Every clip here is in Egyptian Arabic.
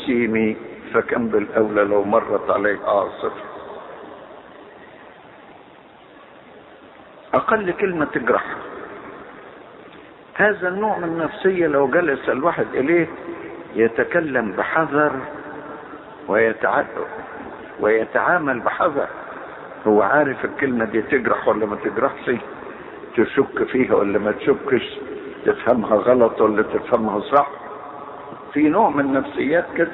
نسيمي فكم بالأولى لو مرت عليه عاصف أقل كلمة تجرح هذا النوع من النفسية لو جلس الواحد إليه يتكلم بحذر ويتع... ويتعامل بحذر هو عارف الكلمة دي تجرح ولا ما تجرحش تشك فيها ولا ما تشكش تفهمها غلط ولا تفهمها صح في نوع من النفسيات كده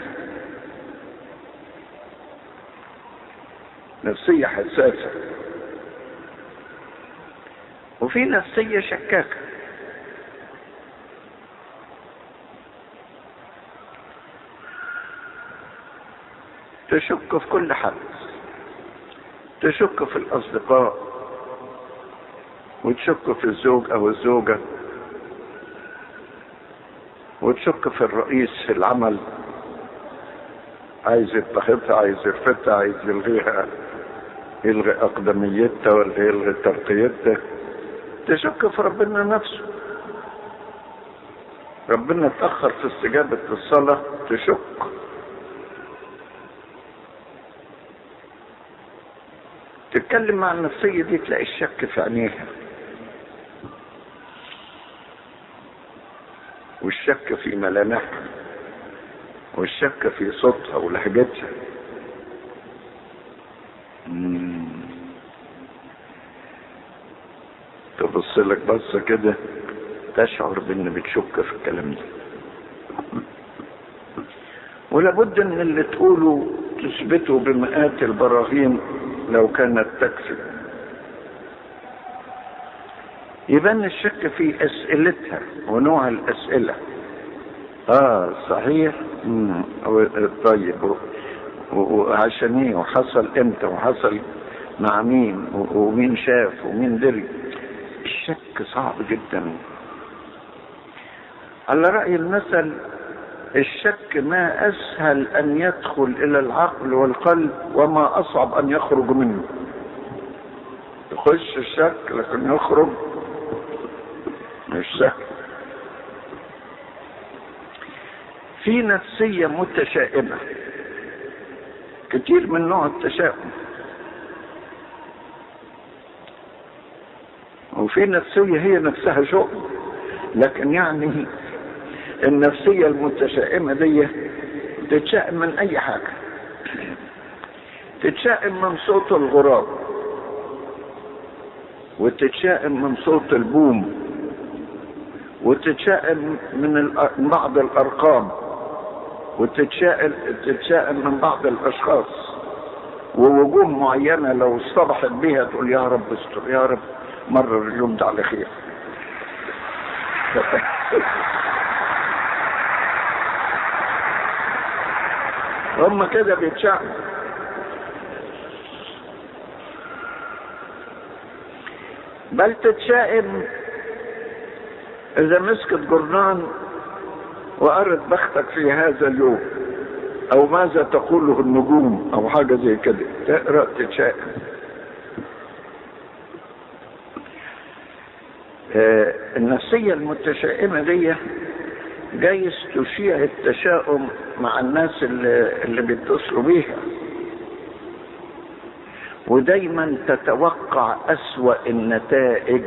نفسية حساسة وفي نفسية شكاكة تشك في كل حد تشك في الأصدقاء وتشك في الزوج أو الزوجة وتشك في الرئيس في العمل عايز يضطهدها عايز يرفدها عايز يلغيها يلغي أقدميتها ولا يلغي ترقيتها تشك في ربنا نفسه ربنا اتأخر في استجابة الصلاة تشك تتكلم مع النفسية دي تلاقي الشك في عينيها والشك في ملامحها والشك في صوتها ولهجتها تبص لك بصة كده تشعر بان بتشك في الكلام ده ولابد ان اللي تقوله تثبته بمئات البراهين لو كانت تكفي يبان الشك في اسئلتها ونوع الاسئله اه صحيح مم. طيب وعشان ايه وحصل امتى وحصل مع مين ومين شاف ومين دري الشك صعب جدا على رأي المثل الشك ما أسهل أن يدخل إلى العقل والقلب وما أصعب أن يخرج منه يخش الشك لكن يخرج مش سهل في نفسية متشائمة كتير من نوع التشاؤم وفي نفسية هي نفسها شؤم لكن يعني النفسية المتشائمة دي تتشائم من أي حاجة تتشائم من صوت الغراب وتتشائم من صوت البوم وتتشائم من بعض الأرقام وتتشائم تتشائم من بعض الأشخاص ووجوه معينة لو اصطبحت بها تقول يا رب استر يا رب مرر اليوم ده على خير هم كده بيتشائموا بل تتشائم اذا مسكت جرنان وقرت بختك في هذا اليوم او ماذا تقوله النجوم او حاجه زي كده تقرا تتشائم آه النفسيه المتشائمه دي جايز تشيع التشاؤم مع الناس اللي, اللي بيتصلوا بيها ودايما تتوقع اسوا النتائج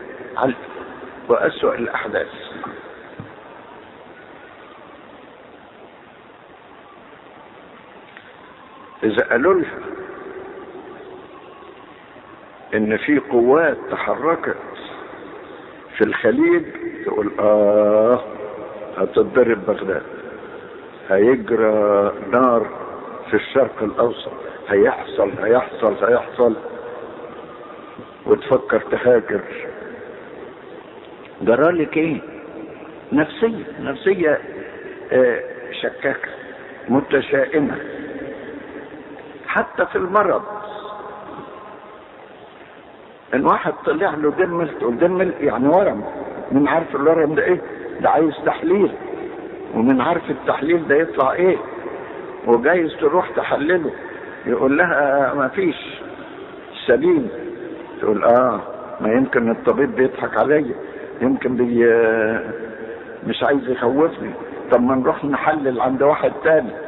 واسوا الاحداث اذا قالوا لها ان في قوات تحركت في الخليج تقول اه هتضرب بغداد هيجرى نار في الشرق الاوسط هيحصل هيحصل هيحصل وتفكر تهاجر جرالك ايه نفسية نفسية آه شكاكة متشائمة حتى في المرض ان واحد طلع له دمل تقول دمل يعني ورم من عارف الورم ده ايه ده عايز تحليل ومن عارف التحليل ده يطلع ايه وجايز تروح تحلله يقول لها ما فيش سليم تقول اه ما يمكن الطبيب بيضحك عليا يمكن بي مش عايز يخوفني طب ما نروح نحلل عند واحد تاني